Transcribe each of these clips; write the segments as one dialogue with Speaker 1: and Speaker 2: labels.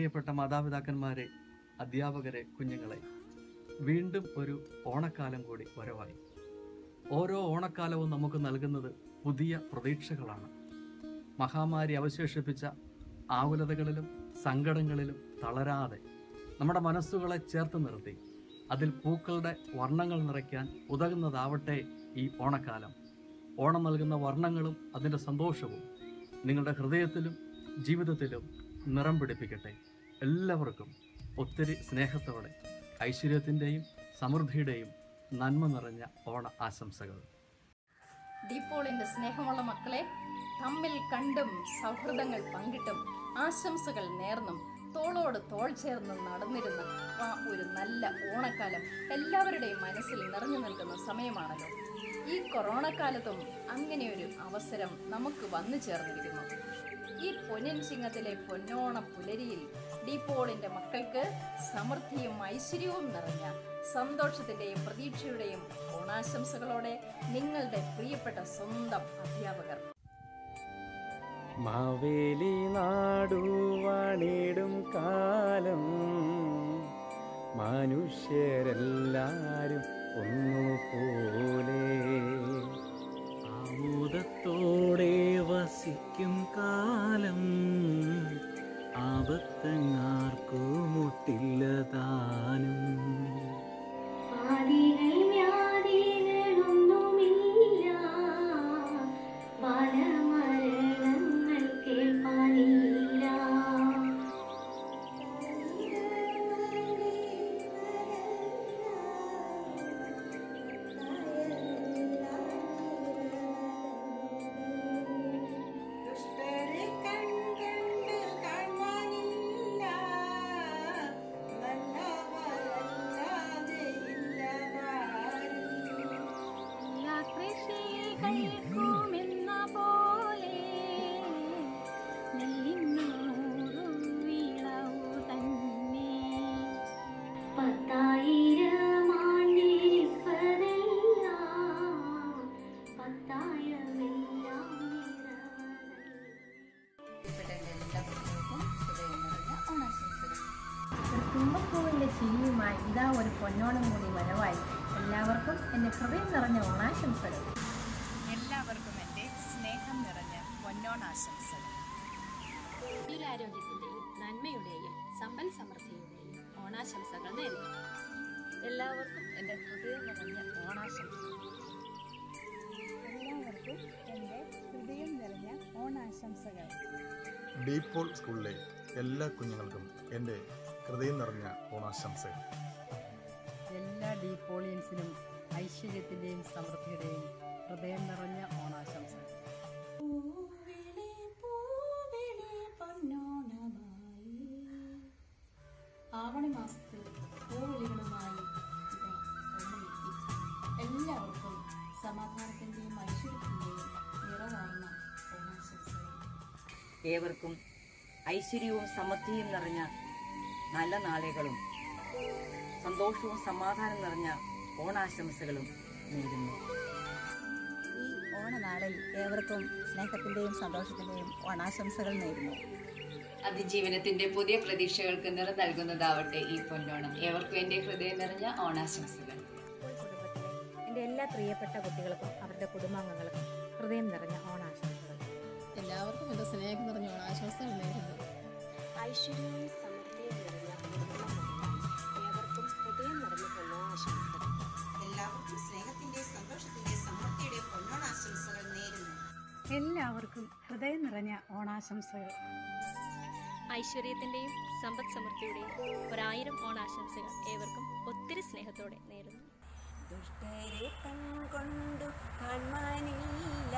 Speaker 1: പ്രിയപ്പെട്ട മാതാപിതാക്കന്മാരെ അധ്യാപകരെ കുഞ്ഞുങ്ങളെ വീണ്ടും ഒരു ഓണക്കാലം കൂടി വരവായി ഓരോ ഓണക്കാലവും നമുക്ക് നൽകുന്നത് പുതിയ പ്രതീക്ഷകളാണ് മഹാമാരി അവശേഷിപ്പിച്ച ആകുലതകളിലും സങ്കടങ്ങളിലും തളരാതെ നമ്മുടെ മനസ്സുകളെ ചേർത്ത് നിർത്തി അതിൽ പൂക്കളുടെ വർണ്ണങ്ങൾ നിറയ്ക്കാൻ ഉതകുന്നതാവട്ടെ ഈ ഓണക്കാലം ഓണം നൽകുന്ന വർണ്ണങ്ങളും അതിൻ്റെ സന്തോഷവും നിങ്ങളുടെ ഹൃദയത്തിലും ജീവിതത്തിലും നിറം പിടിപ്പിക്കട്ടെ എല്ലാവർക്കും ഒത്തിരി സ്നേഹത്തോടെ ഐശ്വര്യത്തിൻ്റെയും സമൃദ്ധിയുടെയും നന്മ നിറഞ്ഞ ഓണ ആശംസകൾ
Speaker 2: ഡീപോളിന്റെ സ്നേഹമുള്ള മക്കളെ തമ്മിൽ കണ്ടും സൗഹൃദങ്ങൾ പങ്കിട്ടും ആശംസകൾ നേർന്നും തോളോട് തോൾ ചേർന്ന് നടന്നിരുന്ന ആ ഒരു നല്ല ഓണക്കാലം എല്ലാവരുടെയും മനസ്സിൽ നിറഞ്ഞു നിൽക്കുന്ന സമയമാണല്ലോ ഈ കൊറോണ കാലത്തും അങ്ങനെ ഒരു അവസരം നമുക്ക് വന്നു ചേർന്നിരിക്കുന്നു ഈ പൊന്നിൻ ചിങ്ങത്തിലെ പൊന്നോണ പുലരിയിൽ ഡീപോളിന്റെ മക്കൾക്ക് സമൃദ്ധിയും ഐശ്വര്യവും നിറഞ്ഞ സന്തോഷത്തിന്റെയും പ്രതീക്ഷയുടെയും ഓണാശംസകളോടെ നിങ്ങളുടെ പ്രിയപ്പെട്ട സ്വന്തം അധ്യാപകർ
Speaker 3: മാവേലി നാടുവാണിടും കാലം മനുഷ്യരെല്ലാരും ഒന്നുപോലെ
Speaker 4: ആമുദത്തോടെ വസിക്കും കാലം ആപത്തങ്ങാർക്കുമൊട്ടില്ല താനും
Speaker 5: ആദികൾ വ്യാധികളൊന്നുമില്ല ബാലമരണങ്ങൾ കേൾപ്പാനില്ല
Speaker 6: ദുഷ്ടരെ കൺകണ്ട് കാണാനില്ല നല്ലവരല്ലാതെ ഇല്ലതാരും
Speaker 5: എല്ലാ കൃഷിയിൽ കഴിക്കുമെന്ന പോലെ നെല്ലിന്നൂറും വിളവു തന്നെ പത്തായിരം ആണ്ടിരിപ്പതെല്ലാം പത്തായിരമെല്ലാം
Speaker 7: തുമ്പപ്പൂവിന്റെ ചിരിയുമായി ഇതാ ഒരു പൊന്നോണം കൂടി വരവായി എല്ലാവർക്കും എന്റെ ഹൃദയം നിറഞ്ഞ ഓണാശംസകൾ
Speaker 2: എല്ലാവർക്കും എൻ്റെ സ്നേഹം നിറഞ്ഞ പൊന്നോണാശംസകൾ
Speaker 8: ആരോഗ്യത്തിന്റെയും നന്മയുടെയും സമ്പൽ സമൃദ്ധിയുടെയും ഓണാശംസകൾ നേരുന്നു
Speaker 2: എല്ലാവർക്കും എൻ്റെ ഹൃദയം നിറഞ്ഞ ഓണാശംസകൾ എല്ലാവർക്കും എൻ്റെ ഹൃദയം നിറഞ്ഞ ഓണാശംസകൾ
Speaker 9: ഡീപ്പോൾ സ്കൂളിലെ എല്ലാ കുഞ്ഞുങ്ങൾക്കും എൻ്റെ ഹൃദയം നിറഞ്ഞ ഓണാശംസകൾ
Speaker 10: എല്ലാ ഡീപോളിയൻസിനും ഐശ്വര്യത്തിൻ്റെയും സമൃദ്ധിയുടെയും ഹൃദയം നിറഞ്ഞ ഓണാശംസകൾ
Speaker 6: പൂവിളി പൂവിളി പൊന്നോണമായി ആവണി മാസത്തിൽ പൂവിളികളുമായി ഇതാ ഓണമെത്തി എല്ലാവർക്കും സമാധാനത്തിന്റെയും ഐശ്വര്യത്തിന്റെയും നിറവാർന്ന ഓണാശംസകൾ
Speaker 11: ഏവർക്കും ഐശ്വര്യവും സമൃദ്ധിയും നിറഞ്ഞ നല്ല നാളുകളും സന്തോഷവും സമാധാനം നിറഞ്ഞ ഓണാശംസകളും നേരുന്നു
Speaker 12: ഈ ഓണനാളിൽ ഏവർക്കും സ്നേഹത്തിന്റെയും സന്തോഷത്തിന്റെയും ഓണാശംസകൾ നേരുന്നു
Speaker 13: അതിജീവനത്തിന്റെ പുതിയ പ്രതീക്ഷകൾക്ക് നിറം നൽകുന്നതാവട്ടെ ഈ പൊന്നോണം ഏവർക്കും എന്റെ ഹൃദയം നിറഞ്ഞ ഓണാശംസകൾ
Speaker 7: എന്റെ എല്ലാ പ്രിയപ്പെട്ട കുട്ടികൾക്കും അവരുടെ കുടുംബാംഗങ്ങൾക്കും ഹൃദയം നിറഞ്ഞ ഓണാശംസകൾ
Speaker 8: എല്ലാവർക്കും എന്റെ സ്നേഹം നിറഞ്ഞ ഓണാശംസകൾ നേരുന്നു
Speaker 14: ഐശ്വര്യവും സമൃദ്ധിയും നിറഞ്ഞ ഏവർക്കും ഹൃദയം നിറഞ്ഞ പൊന്നോണാശംസകൾ
Speaker 15: എല്ലാവർക്കും സ്നേഹത്തിന്റെ സന്തോഷത്തിന്റെ സമൃദ്ധിയുടെ പൊന്നോണാശംസകൾ നേരുന്നു
Speaker 16: എല്ലാവർക്കും ഹൃദയം നിറഞ്ഞ ഓണാശംസകൾ
Speaker 8: ഐശ്വര്യത്തിന്റെയും സമ്പദ് സമൃദ്ധിയുടെയും ഒരായിരം ഓണാശംസകൾ ഏവർക്കും ഒത്തിരി സ്നേഹത്തോടെ നേരുന്നു
Speaker 6: ദുഷ്ടരെ കൺകൊണ്ടു കാണാനില്ല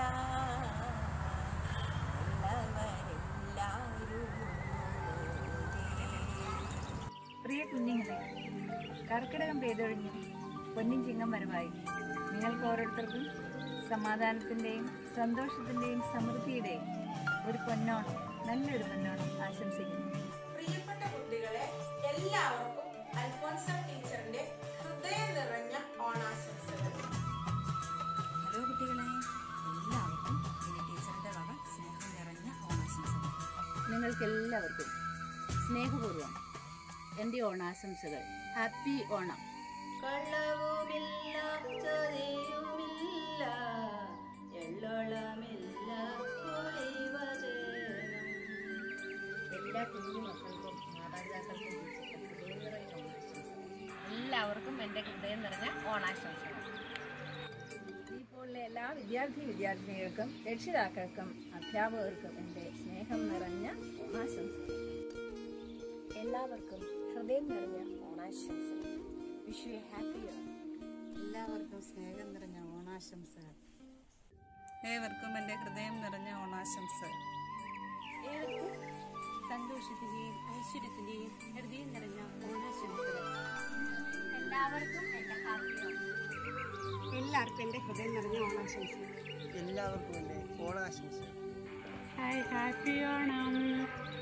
Speaker 17: പ്രിയ കുഞ്ഞുങ്ങളെ കർക്കിടകം പെയ്തൊഴിഞ്ഞു പൊന്നിൻ ചിങ്ങം വരവായി നിങ്ങൾക്ക് ഓരോരുത്തർക്കും സമാധാനത്തിന്റെയും സന്തോഷത്തിന്റെയും സമൃദ്ധിയുടെയും ഒരു പൊന്നോണം നല്ലൊരു പൊന്നോണം ആശംസിക്കുന്നു
Speaker 6: പ്രിയപ്പെട്ട കുട്ടികളെ എല്ലാവർക്കും അൽഫോൻസ ടീച്ചറിന്റെ ഹൃദയം നിറഞ്ഞ ഓണാശംസകൾ
Speaker 12: ഹലോ കുട്ടികളെ എല്ലാവർക്കും മിനി ടീച്ചറിന്റെ വക സ്നേഹം നിറഞ്ഞ ഓണാശംസകൾ
Speaker 10: നിങ്ങൾക്ക് എല്ലാവർക്കും
Speaker 7: സ്നേഹപൂർവ്വം എൻ്റെ ഓണാശംസകൾ ഹാപ്പി ഓണം
Speaker 18: കള്ളവുമില്ല ചതിയുമില്ല എള്ളോളമില്ല പുളിവചനം
Speaker 7: എല്ലാ കുഞ്ഞു മക്കൾക്കും മാതാപിതാക്കൾക്കും ഹൃദയം നിറഞ്ഞ ഓണാശംസകൾ എല്ലാവർക്കും എൻ്റെ ഹൃദയം നിറഞ്ഞ ഓണാശംസകൾ
Speaker 10: ഇപ്പോഴിലെ എല്ലാ വിദ്യാർത്ഥി വിദ്യാർത്ഥിനികൾക്കും രക്ഷിതാക്കൾക്കും അധ്യാപകർക്കും എൻ്റെ സ്നേഹം നിറഞ്ഞ ഓണാശംസകൾ
Speaker 14: എല്ലാവർക്കും ഹൃദയം നിറഞ്ഞ ഓണാശംസകൾ വിഷ് യു ഹാപ്പി ഇയർ
Speaker 12: എല്ലാവർക്കും സ്നേഹം നിറഞ്ഞ ഓണാശംസകൾ
Speaker 19: ഏവർക്കും എൻ്റെ ഹൃദയം നിറഞ്ഞ ഓണാശംസകൾ
Speaker 14: ഏവർക്കും സന്തോഷത്തിന്റെയും ഐശ്വര്യത്തിന്റെയും ഹൃദയം നിറഞ്ഞ ഓണാശംസകൾ
Speaker 5: എല്ലാവർക്കും എൻ്റെ ഹാപ്പി ഓണം
Speaker 16: എല്ലാവർക്കും എൻ്റെ ഹൃദയം നിറഞ്ഞ ഓണാശംസകൾ
Speaker 20: എല്ലാവർക്കും എൻ്റെ ഓണാശംസകൾ
Speaker 16: ഹായ് ഹാപ്പി ഓണം